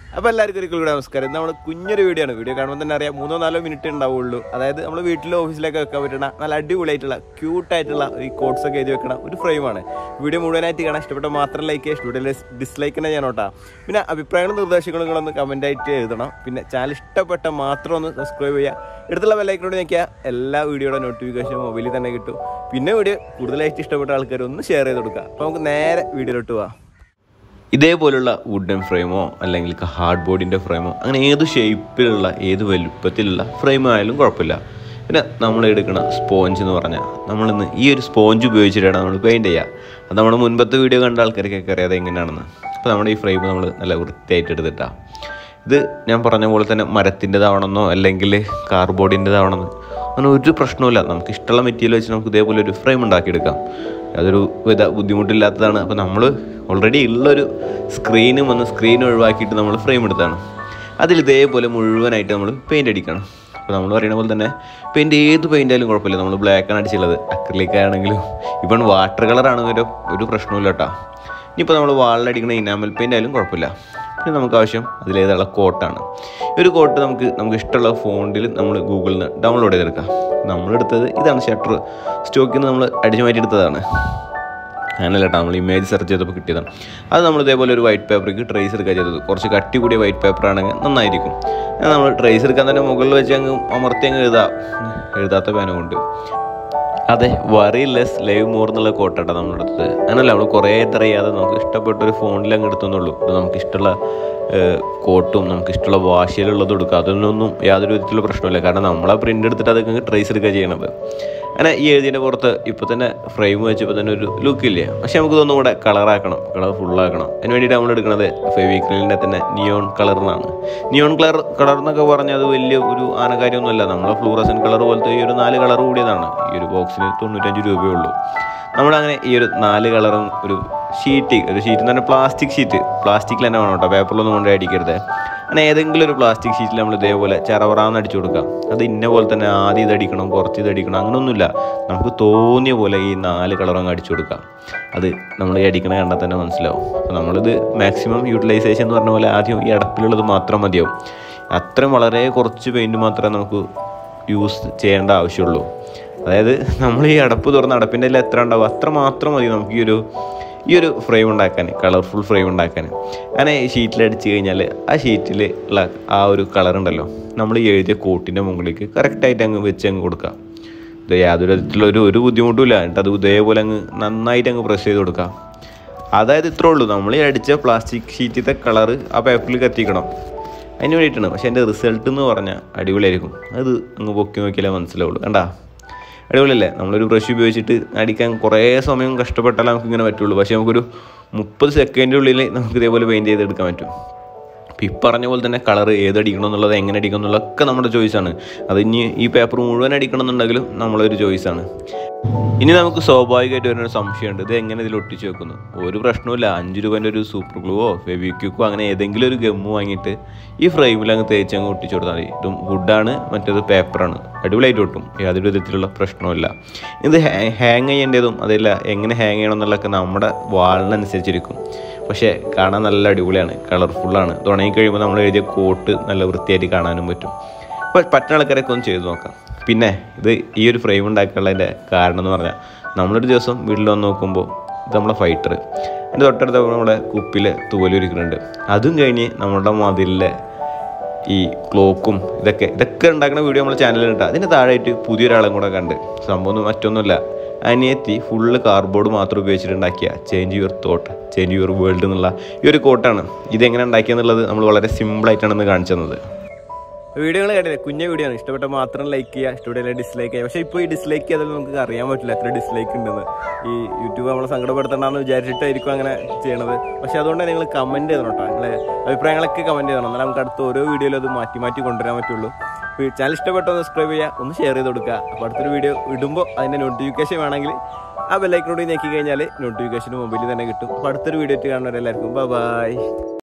അപ്പോൾ എല്ലാവർക്കും ഒരിക്കൽ കൂടെ നമസ്കാരം നമ്മൾ കുഞ്ഞൊരു വീഡിയോ ആണ് വീഡിയോ കാണുമ്പോൾ തന്നെ അറിയാം മൂന്നോ നാലോ മിനിറ്റ് ഉണ്ടാവുള്ളൂ അതായത് നമ്മൾ വീട്ടിലോ ഓഫീസിലൊക്കെ വെക്കാൻ പറ്റുന്ന നല്ല അടിപൊളിയായിട്ടുള്ള ക്യൂട്ടായിട്ടുള്ള ഈ കോഡ്സ് ഒക്കെ എഴുതി വെക്കണ ഒരു ഫ്രെയിമാണ് വീഡിയോ മുഴുവനായിട്ട് കാണാൻ ഇഷ്ടപ്പെട്ട മാത്രം ലൈക്ക് ചെയ്യുക സ്റ്റുഡിയോ ഡിസ്ലൈക്ക് തന്നെ ചെയ്യണോട്ടാ പിന്നെ അഭിപ്രായങ്ങളും നിർദ്ദേശങ്ങളും നിങ്ങളൊന്ന് കമൻ്റ് ആയിട്ട് എഴുതണം പിന്നെ ചാനൽ ഇഷ്ടപ്പെട്ട മാത്രം ഒന്ന് സബ്സ്ക്രൈബ് ചെയ്യുക എടുത്തുള്ള ബെല്ലൈക്കനോട് നോക്കിയാൽ എല്ലാ വീഡിയോയുടെ നോട്ടിഫിക്കേഷൻ മൊബൈലിൽ തന്നെ കിട്ടും പിന്നെ വീഡിയോ കൂടുതലായിട്ട് ഇഷ്ടപ്പെട്ട ആൾക്കാർ ഒന്ന് ഷെയർ ചെയ്ത് കൊടുക്കുക അപ്പോൾ നമുക്ക് നേരെ വീഡിയോയിലോട്ട് പോവാം ഇതേപോലുള്ള വുഡൻ ഫ്രെയിമോ അല്ലെങ്കിൽ ഹാർഡ് ബോർഡിൻ്റെ ഫ്രെയിമോ അങ്ങനെ ഏത് ഷേപ്പിലുള്ള ഏത് വലുപ്പത്തിലുള്ള ഫ്രെയിം ആയാലും കുഴപ്പമില്ല പിന്നെ നമ്മൾ എടുക്കുന്ന സ്പോഞ്ച് എന്ന് പറഞ്ഞാൽ നമ്മളിന്ന് ഈ ഒരു സ്പോഞ്ച് ഉപയോഗിച്ചിട്ടാണ് നമ്മൾ പെയിൻറ്റ് ചെയ്യുക അത് നമ്മുടെ മുൻപത്തെ വീഡിയോ കണ്ട ആൾക്കാർക്കൊക്കെ അറിയാതെ എങ്ങനെയാണെന്ന് അപ്പോൾ നമ്മുടെ ഈ ഫ്രെയിം നമ്മൾ നല്ല വൃത്തിയായിട്ട് എടുത്തിട്ടാണ് ഇത് ഞാൻ പറഞ്ഞ പോലെ തന്നെ മരത്തിൻ്റെതാവണമെന്നോ അല്ലെങ്കിൽ കാർബോർഡിൻ്റെതാവണമെന്നോ അങ്ങനെ ഒരു പ്രശ്നവുമില്ല നമുക്ക് ഇഷ്ടമുള്ള മെറ്റീരിയൽ വെച്ച് നമുക്ക് ഇതേപോലെ ഒരു ഫ്രെയിം ഉണ്ടാക്കിയെടുക്കാം അതൊരു വിധ ബുദ്ധിമുട്ടില്ലാത്തതാണ് അപ്പോൾ നമ്മൾ ഓൾറെഡി ഉള്ളൊരു സ്ക്രീനും വന്ന് സ്ക്രീൻ ഒഴിവാക്കിയിട്ട് നമ്മൾ ഫ്രെയിം എടുത്താണ് അതിൽ ഇതേപോലെ മുഴുവനായിട്ട് നമ്മൾ പെയിൻ്റ് അടിക്കണം അപ്പോൾ നമ്മൾ പറയുന്ന പോലെ തന്നെ പെയിൻറ്റ് ഏത് പെയിൻ്റ് ആയാലും കുഴപ്പമില്ല നമ്മൾ ബ്ലാക്കാണ് അടിച്ചുള്ളത് അക്രലിക് ആണെങ്കിലും ഇപ്പം വാട്ടർ കളറാണെങ്കിലും ഒരു പ്രശ്നമില്ല കേട്ടോ ഇനിയിപ്പോൾ നമ്മൾ വാളിലടിക്കുന്ന ഇനാമൽ പെയിൻ്റ് ആയാലും കുഴപ്പമില്ല പിന്നെ നമുക്ക് ആവശ്യം അതിലേതുള്ള കോട്ടാണ് ഈ ഒരു കോട്ട് നമുക്ക് നമുക്ക് ഇഷ്ടമുള്ള ഫോണ്ടിൽ നമ്മൾ ഗൂഗിളിൽ നിന്ന് ഡൗൺലോഡ് ചെയ്തെടുക്കാം നമ്മളെടുത്തത് ഇതാണ് ഷട്ടർ സ്റ്റോക്കിൽ നിന്ന് നമ്മൾ അടിച്ചു മാറ്റി എടുത്തതാണ് അങ്ങനല്ല കേട്ടോ നമ്മൾ ഇമേജ് സെർച്ച് ചെയ്തപ്പോൾ കിട്ടിയതാണ് അത് നമ്മൾ ഇതേപോലെ ഒരു വൈറ്റ് പേപ്പർക്ക് ട്രേസ് എടുക്കുക ചെയ്തത് കുറച്ച് കട്ടി കൂടിയ വൈറ്റ് പേപ്പർ ആണെങ്കിൽ നന്നായിരിക്കും അത് നമ്മൾ ട്രേസ് എടുക്കാൻ തന്നെ മുകളിൽ വെച്ച് അങ്ങ് അമർത്തി അങ്ങ് എഴുതാം എഴുതാത്ത പേന കൊണ്ട് അതെ വറി ലെസ് ലൈവ് മോർ എന്നുള്ള കോട്ടാണ് നമ്മൾ എടുത്തത് അങ്ങനല്ല നമ്മൾ കുറേ എത്ര ചെയ്യാതെ നമുക്ക് ഇഷ്ടപ്പെട്ട ഒരു ഫോണിൽ അങ്ങ് എടുത്തുന്നുള്ളൂ ഇത് നമുക്ക് ഇഷ്ടമുള്ള ഏഹ്, കോട്ടും നമുക്ക് ഇഷ്ടമുള്ള വാശിയിലുള്ളത് എടുക്കുക അതൊന്നും യാതൊരു വിധത്തിലുള്ള പ്രശ്നമില്ല കാരണം നമ്മൾ ആ പ്രിൻ്റ് എടുത്തിട്ട് അതൊക്കെ ട്രേസ് എടുക്കുക ചെയ്യണത് അങ്ങനെ ഈ എഴുതിൻ്റെ പുറത്ത് ഇപ്പോൾ തന്നെ ഫ്രെയിം വെച്ചപ്പോൾ തന്നെ ഒരു ലുക്കില്ലേ പക്ഷെ നമുക്ക് ഇതൊന്നും കൂടെ കളറാക്കണം കളർ ഫുള്ളാക്കണം അതിന് വേണ്ടിയിട്ട് നമ്മൾ എടുക്കുന്നത് ഫെവിക്രിലിൻ്റെ തന്നെ നിയോൺ കളറിനാണ് നിയോൺ കളർ കളർ എന്നൊക്കെ പറഞ്ഞാൽ അത് വലിയ ഒരു ആനകാര്യമൊന്നുമല്ല നമ്മളെ ഫ്ലൂറസൻ കളർ പോലത്തെ ഈ ഒരു നാല് കളർ കൂടിയതാണ് ഈ ഒരു ബോക്സിന് തൊണ്ണൂറ്റഞ്ച് രൂപയേ ഉള്ളൂ നമ്മളങ്ങനെ ഈ ഒരു നാല് കളറും ഒരു ഷീറ്റ് ഒരു ഷീറ്റ് എന്ന് പറഞ്ഞാൽ പ്ലാസ്റ്റിക് ഷീറ്റ് പ്ലാസ്റ്റിക്കിൽ തന്നെ വേണം കേട്ടോ പേപ്പറിലൊന്നും കൊണ്ട് അടിക്കരുത് അങ്ങനെ ഏതെങ്കിലും ഒരു പ്ലാസ്റ്റിക് ഷീറ്റിൽ നമ്മൾ ഇതേപോലെ ചെറവറാന്ന് അടിച്ചു കൊടുക്കാം അത് ഇന്ന പോലെ തന്നെ ആദ്യം ഇത് അടിക്കണം കുറച്ച് ഇത് അടിക്കണം അങ്ങനെയൊന്നുമില്ല നമുക്ക് തോന്നിയ പോലെ ഈ നാല് കളറും അങ്ങ് അടിച്ചു കൊടുക്കാം അത് നമ്മൾ ഈ അടിക്കണ കണ്ടാൽ തന്നെ മനസ്സിലാവും അപ്പോൾ നമ്മളിത് മാക്സിമം യൂട്ടിലൈസേഷൻ എന്ന് പറഞ്ഞ പോലെ ആദ്യം ഈ അടപ്പിലുള്ളത് മാത്രം മതിയാവും അത്രയും വളരെ കുറച്ച് പെയിൻറ്റ് മാത്രമേ നമുക്ക് യൂസ് ചെയ്യേണ്ട ആവശ്യമുള്ളൂ അതായത് നമ്മൾ ഈ അടപ്പ് തുറന്ന് അടപ്പിൻ്റെ എല്ലാം എത്ര ഉണ്ടാവും അത്ര മാത്രം മതി നമുക്ക് ഈ ഒരു ഈ ഒരു ഫ്രെയിം ഉണ്ടാക്കാൻ കളർഫുൾ ഫ്രെയിം ഉണ്ടാക്കാൻ അങ്ങനെ ഈ ഷീറ്റിൽ അടിച്ച് കഴിഞ്ഞാൽ ആ ഷീറ്റിൽ ഉള്ള ആ ഒരു കളർ ഉണ്ടല്ലോ നമ്മൾ ഈ എഴുതിയ കോട്ടിൻ്റെ മുകളിലേക്ക് കറക്റ്റായിട്ട് അങ്ങ് വെച്ച് അങ്ങ് കൊടുക്കുക ഇത് യാതൊരു വിധത്തിലുള്ള ഒരു ഒരു ബുദ്ധിമുട്ടുമില്ല എന്നിട്ട് അത് ഇതേപോലെ അങ്ങ് നന്നായിട്ട് അങ്ങ് പ്രസ് ചെയ്ത് കൊടുക്കുക അതായത് ഇത്രേ ഉള്ളൂ നമ്മൾ ഈ അടിച്ച പ്ലാസ്റ്റിക് ഷീറ്റിത്തെ കളർ ആ പേപ്പറിൽ കത്തിക്കണം അതിന് വേണ്ടിയിട്ടാണ് പക്ഷേ എൻ്റെ റിസൾട്ട് എന്ന് പറഞ്ഞാൽ അടിപൊളിയായിരിക്കും അത് അങ്ങ് പൊക്കി നോക്കിയാലേ മനസ്സിലാവുള്ളൂ കണ്ടാ അടിപൊളിയല്ലേ നമ്മളൊരു ബ്രഷ് ഉപയോഗിച്ചിട്ട് അടിക്കാൻ കുറേ സമയം കഷ്ടപ്പെട്ടാലേ നമുക്ക് ഇങ്ങനെ പറ്റുള്ളൂ പക്ഷേ നമുക്കൊരു മുപ്പത് സെക്കൻഡിനുള്ളിൽ നമുക്ക് ഇതേപോലെ പെയിൻറ്റ് ചെയ്തെടുക്കാൻ പറ്റും അപ്പം ഈ പറഞ്ഞ പോലെ തന്നെ കളർ ഏത് അടിക്കണം എന്നുള്ളത് എങ്ങനെ അടിക്കണം എന്നുള്ളതൊക്കെ നമ്മുടെ ചോയ്സാണ് അത് ഇനി ഈ പേപ്പർ മുഴുവൻ അടിക്കണം എന്നുണ്ടെങ്കിലും നമ്മളൊരു ചോയ്സാണ് ഇനി നമുക്ക് സ്വാഭാവികമായിട്ട് വരുന്ന ഒരു സംശയമുണ്ട് ഇത് എങ്ങനെ ഇതിൽ ഒട്ടിച്ച് വെക്കുന്നു ഒരു പ്രശ്നവുമില്ല അഞ്ച് രൂപേൻ്റെ ഒരു സൂപ്പർ ഗ്ലൂവോ ഫെവിക്വിക്കോ അങ്ങനെ ഏതെങ്കിലും ഒരു ഗമ്മ് വാങ്ങിയിട്ട് ഈ ഫ്രെയിമിൽ അങ്ങ് തേച്ച് അങ്ങ് ഒട്ടിച്ച് കൊടുത്താൽ മതി ഇതും വുഡാണ് മറ്റേത് പേപ്പറാണ് അടിപൊളിയായിട്ട് ഒട്ടും യാതൊരു വിധത്തിലുള്ള പ്രശ്നവുമില്ല ഇത് ഹാങ് ചെയ്യേണ്ടതും അതല്ല എങ്ങനെ ഹാങ് ചെയ്യണം എന്നുള്ളതൊക്കെ നമ്മുടെ വാളിനനുസരിച്ചിരിക്കും പക്ഷേ കാണാൻ നല്ല അടിപൊളിയാണ് കളർഫുള്ളാണ് തുടങ്ങി കഴിയുമ്പോൾ നമ്മൾ എഴുതിയ കോട്ട് നല്ല വൃത്തിയായിട്ട് കാണാനും പറ്റും അപ്പോൾ പറ്റുന്ന ആൾക്കാരൊക്കെ ഒന്ന് ചെയ്ത് നോക്കാം പിന്നെ ഇത് ഈ ഒരു ഫ്രെയിം ഉണ്ടാക്കാനുള്ളതിൻ്റെ കാരണം എന്ന് പറഞ്ഞാൽ നമ്മളൊരു ദിവസം വീട്ടിൽ വന്ന് നോക്കുമ്പോൾ ഇത് നമ്മളെ ഫൈറ്റർ എൻ്റെ തൊട്ടടുത്ത നമ്മുടെ കുപ്പിയിൽ തൂവലൊരുക്കുന്നുണ്ട് അതും കഴിഞ്ഞ് നമ്മുടെ മതിലിലെ ഈ ക്ലോക്കും ഇതൊക്കെ ഇതൊക്കെ ഉണ്ടാക്കുന്ന വീഡിയോ നമ്മുടെ ചാനലിൽ ഇട്ടാൽ അതിന് താഴെയായിട്ട് പുതിയൊരാളും കൂടെ കണ്ട് സംഭവം ഒന്നും മറ്റൊന്നുമില്ല അനിയത്തി ഫുള്ള് കാർഡ്ബോർഡ് മാത്രം ഉപയോഗിച്ചിട്ടുണ്ടാക്കിയ change your thought change your world എന്നുള്ള ഈ ഒരു കോട്ടാണ് ഇതെങ്ങനെ ഉണ്ടാക്കിയെന്നുള്ളത് നമ്മൾ വളരെ സിമ്പിളായിട്ടാണ് ഇന്ന് കാണിച്ചു തന്നത് വീഡിയോകൾ കണ്ടില്ലേ കുഞ്ഞ വീഡിയോ ആണ് ഇഷ്ടപ്പെട്ട മാത്രം ലൈക്ക് ചെയ്യുക ഇഷ്ടപ്പെട്ട ഡിസ്ലൈക്ക് ചെയ്യുക പക്ഷേ ഇപ്പോൾ ഈ ഡിസ്ലൈക്ക് ചെയ്താൽ നമുക്ക് അറിയാൻ പറ്റില്ല എത്ര ഡിസ്ലൈക്ക് ഉണ്ടെന്ന് ഈ യൂട്യൂബ് നമ്മളെ സങ്കടപ്പെടുത്തണ്ടെന്ന് വിചാരിച്ചിട്ടായിരിക്കും അങ്ങനെ ചെയ്യണത് പക്ഷേ അതുകൊണ്ട് നിങ്ങൾ കമൻറ്റ് ചെയ്തണം കേട്ടോ നിങ്ങളെ അഭിപ്രായങ്ങളൊക്കെ കമൻറ്റ് ചെയ്യണം എന്നാൽ നമുക്ക് അടുത്ത ഓരോ വീഡിയോയിലും അത് മാറ്റി മാറ്റി കൊണ്ടുവരാൻ പറ്റുള്ളൂ അപ്പോൾ ചാനൽ ഇഷ്ടപ്പെട്ടോ സബ്സ്ക്രൈബ് ചെയ്യുക ഒന്ന് ഷെയർ ചെയ്ത് കൊടുക്കുക അപ്പോൾ അടുത്തൊരു വീഡിയോ ഇടുമ്പോൾ അതിൻ്റെ നോട്ടിഫിക്കേഷൻ വേണമെങ്കിൽ ആ ബെല്ലൈക്കനോട് ഞെക്കി കഴിഞ്ഞാൽ നോട്ടിഫിക്കേഷൻ മൊബൈലിൽ തന്നെ കിട്ടും അപ്പോൾ അടുത്തൊരു വീഡിയോ ആയിട്ട് കാണുന്നവരെല്ലാവർക്കും ബൈ